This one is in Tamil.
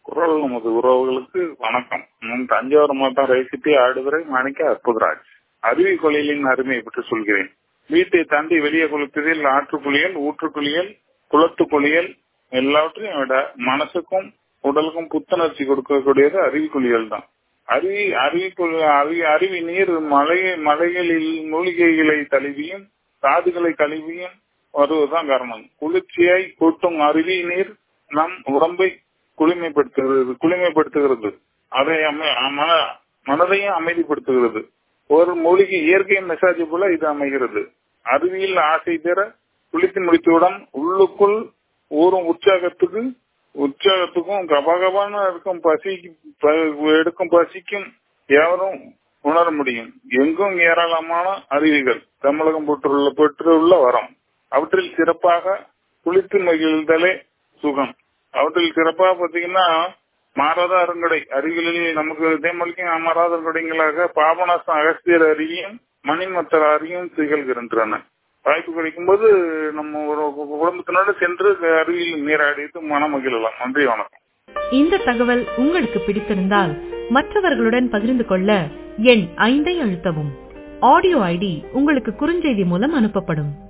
குரல் நமது உறவுகளுக்கு வணக்கம் நான் தஞ்சாவூர் மாவட்டம் ரைசிட்டி ஆடுதுறை மாணிக்க அற்புதராஜ் அருவி கொலைகளின் அருமையை பற்றி சொல்கிறேன் வீட்டை தாண்டி வெளியே குளிப்பதில் ஆற்றுக்குளியல் ஊற்றுக்குளியல் குளத்து குளியல் எல்லாவற்றையும் விட மனசுக்கும் உடலுக்கும் புத்துணர்ச்சி கொடுக்கக்கூடியது அருவி குளியல் தான் அருவி அருவி அருவி அருவி நீர் மலை மலைகளில் மூலிகைகளை தழுவியும் காதுகளை கழுவியும் வருவதுதான் காரணம் குளிர்ச்சியாய் கூட்டும் அருவி நீர் நம் உடம்பை குளிமைப்படுத்துகிறது குளிமைப்படுத்துகிறது அதை மனதையும் அமைதிப்படுத்துகிறது ஒரு மூலிகை இயற்கை மெசேஜ் போல இது அமைகிறது அருவியில் ஆசை பெற குளித்து முடித்தவுடன் உள்ளுக்குள் ஊறும் உற்சாகத்துக்கு உற்சாகத்துக்கும் கபகபான இருக்கும் பசி எடுக்கும் பசிக்கும் யாரும் உணர முடியும் எங்கும் ஏராளமான அருவிகள் தமிழகம் பெற்றுள்ள பெற்றுள்ள வரம் அவற்றில் சிறப்பாக குளித்து மகிழ்தலே சுகம் அவற்றில் சிறப்பாக பாத்தீங்கன்னா மாறாத அருங்கடை அருவிகளில் நமக்கு தேமொழிக்கும் மாறாத அருங்கடைகளாக பாபநாசம் அகஸ்தியர் அருவியும் மணிமத்தர் அருவியும் திகழ்கின்றன வாய்ப்பு கிடைக்கும் போது நம்ம ஒரு குடும்பத்தினோடு சென்று அருவியில் நீராடிட்டு மனம் மகிழலாம் நன்றி வணக்கம் இந்த தகவல் உங்களுக்கு பிடித்திருந்தால் மற்றவர்களுடன் பகிர்ந்து கொள்ள எண் ஐந்தை அழுத்தவும் ஆடியோ ஐடி உங்களுக்கு குறுஞ்செய்தி மூலம் அனுப்பப்படும்